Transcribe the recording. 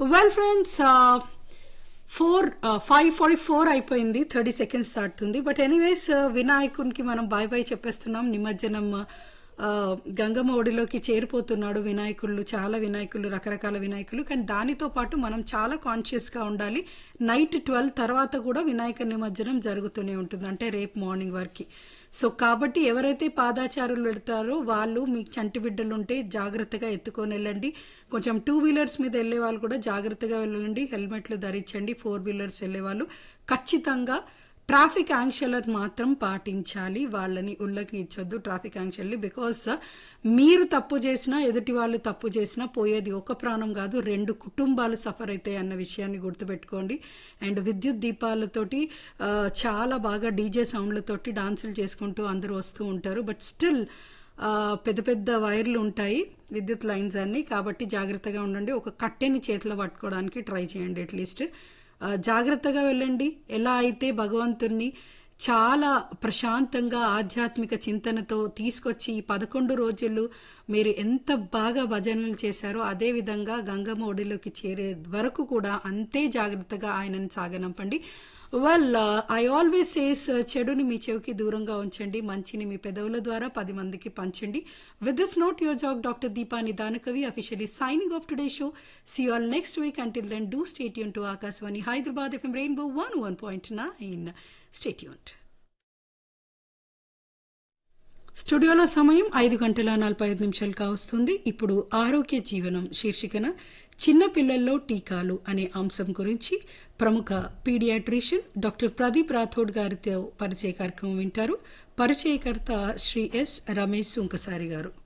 well friends four five forty four అయిపోయింది thirty seconds దాటుతుంది but anyways వినాయకునికి మనం బాయ్ బాయ్ చెప్పేస్తున్నాం నిమజ్జనం ఆ, గంగమ్మ ఒడిలోకి చేరిపోతున్నాడు వినాయకుళ్ళు చాలా వినాయకులు రకరకాల వినాయకులు కానీ దానితో పాటు మనం చాలా కాన్షియస్గా ఉండాలి నైట్ ట్వెల్వ్ తర్వాత కూడా వినాయక నిమజ్జనం జరుగుతూనే ఉంటుంది అంటే రేపు మార్నింగ్ వరకు సో కాబట్టి ఎవరైతే పాదాచారులు వెళ్తారో వాళ్ళు మీకు చంటి బిడ్డలు ఉంటే జాగ్రత్తగా ఎత్తుకొని వెళ్ళండి కొంచెం టూ వీలర్స్ మీద వెళ్ళే వాళ్ళు కూడా జాగ్రత్తగా వెళ్ళండి హెల్మెట్లు ధరించండి ఫోర్ వీలర్స్ వెళ్ళే వాళ్ళు ఖచ్చితంగా ట్రాఫిక్ ఆంక్షలను మాత్రం పాటించాలి వాళ్ళని ఉల్లంఘించొద్దు ట్రాఫిక్ ఆంక్షల్ని బికాస్ మీరు తప్పు చేసినా ఎదుటి వాళ్ళు తప్పు చేసినా పోయేది ఒక ప్రాణం కాదు రెండు కుటుంబాలు సఫర్ అవుతాయి అన్న విషయాన్ని గుర్తుపెట్టుకోండి అండ్ విద్యుత్ దీపాలతోటి ఆ, చాలా బాగా డీజే సౌండ్లతోటి డాన్సులు చేసుకుంటూ అందరూ వస్తూ ఉంటారు బట్ స్టిల్ పెద్ద పెద్ద వైర్లు ఉంటాయి విద్యుత్ లైన్స్ అన్ని కాబట్టి జాగ్రత్తగా ఉండండి ఒక కట్టెని చేతిలో పట్టుకోవడానికి ట్రై చేయండి అట్లీస్ట్ ఆ, జాగ్రత్తగా వెళ్ళండి ఎలా అయితే భగవంతుణ్ణి చాలా ప్రశాంతంగా ఆధ్యాత్మిక చింతనతో తీసుకొచ్చి ఈ పదకొండు రోజులు మీరు ఎంత బాగా భజనలు చేశారో అదే విధంగా గంగమ్మ ఒడిలోకి చేరే వరకు కూడా అంతే జాగ్రత్తగా ఆయనను సాగనంపండి వెల్ ఐ ఆల్వేస్ సేస్ చెడుని మీ చెవికి దూరంగా ఉంచండి మంచిని మీ పెదవుల ద్వారా పది మందికి పంచండి with this note your jack doctor Deepa Nidanakavi officially signing off today show see all next week until then do stay tuned to Akashvani Hyderabad FM rainbow one one point nine stay tuned స్టూడియోలో సమయం ఐదు గంటల నలభై ఐదు నిమిషాలు కావస్తుంది ఇప్పుడు ఆరోగ్య జీవనం శీర్షికన చిన్న పిల్లల్లో టీకాలు అనే అంశం గురించి ప్రముఖ పీడియాట్రిషియన్ డాక్టర్ ప్రదీప్ రాథోడ్ గారితో పరిచయ కార్యక్రమం వింటారు పరిచయకర్త శ్రీ ఎస్ రమేష్ సుంకసారి గారు